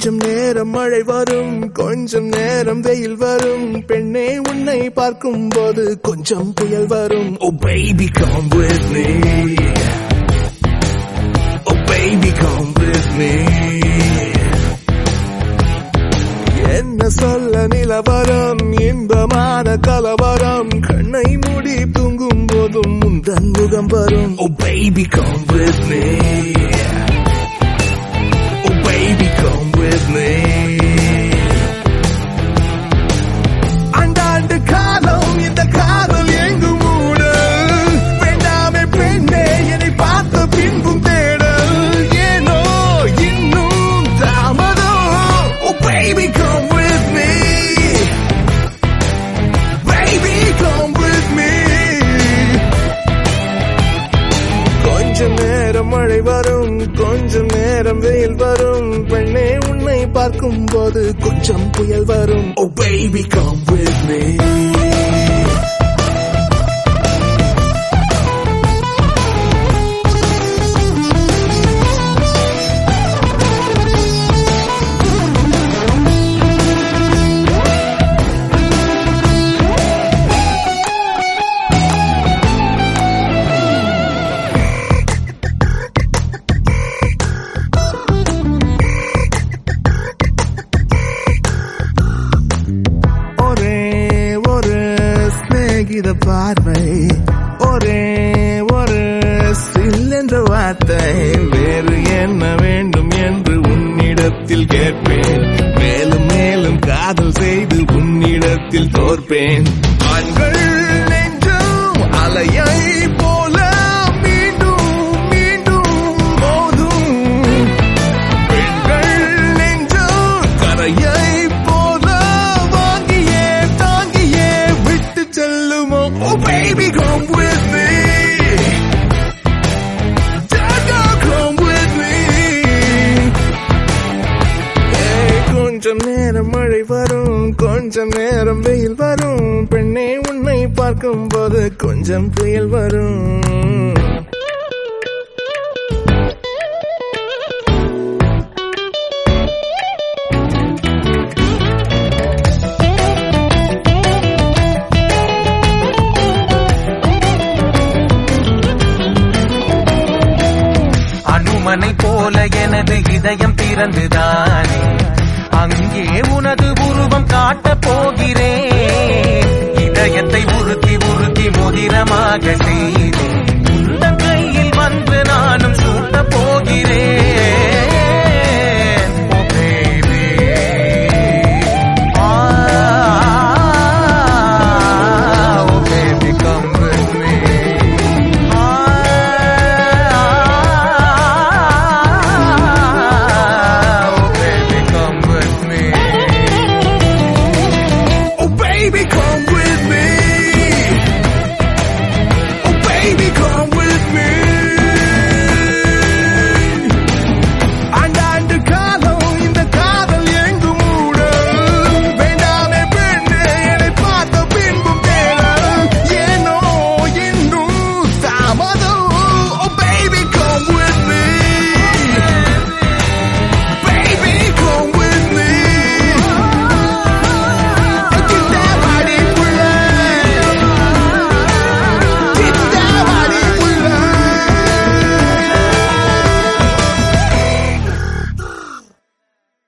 கொஞ்சம் நேரம் மழை வரும் கொஞ்சம் நேரம் வெயில் வரும் பெண்ணே உன்னை பார்க்கும் போது கொஞ்சம் புயல் வரும் oh baby come with me Oh baby come with me என்ன சொல்ல நிலவரம் இன்பமான கலவரம் கண்ணை மூடி தூங்கும் போதும் முந்தன் முகம் வரும் oh baby come with me Oh baby come with me அண்டாண்டு காலம் இந்த காதல் எங்கும் மூடல் வேண்டாமே பெண்ணே என்னை பார்த்த பின்பும் தேடல் ஏனோ இன்னும் தாமதம் Oh baby come with me Baby come with me கொஞ்ச நேரம் மழை வரும் கொஞ்ச நேரம் வெயில் வரும் பெண்ணே உன்னை பார்க்கும் போது கொஞ்சம் புயல் வரும் Oh baby come with me ஒரே ஒரு சிநேகித பார்வை ஒரே ஒரு சில் என்ற வார்த்தை வேறு என்ன வேண்டும் என்று உன்னிடத்தில் கேட்பேன் மேலும் மேலும் காதல் செய்து உன்னிடத்தில் தோற்பேன் ஆண்கள் நெஞ்சும் அலையை போல மீண்டும் மீண்டும் மோதும் பெண்கள் நெஞ்சும் கரையை போல வாங்கியே தாங்கியே விட்டு செல்லுமோ Oh baby come with me Dada come with me ஏய், கொஞ்சம் நேரம் மழை வரும் கொஞ்சம் நேரம் வெயில் வரும் பெண்ணே உன்னை பார்க்கும் போது கொஞ்சம் புயல் வரும் அனுமனை போல எனது இதயம் திறந்துதானே அங்கே உனது உருவம் காட்டப் போகிறேன் இதயத்தை உருத்தி உருத்தி மோதிரமாக செய்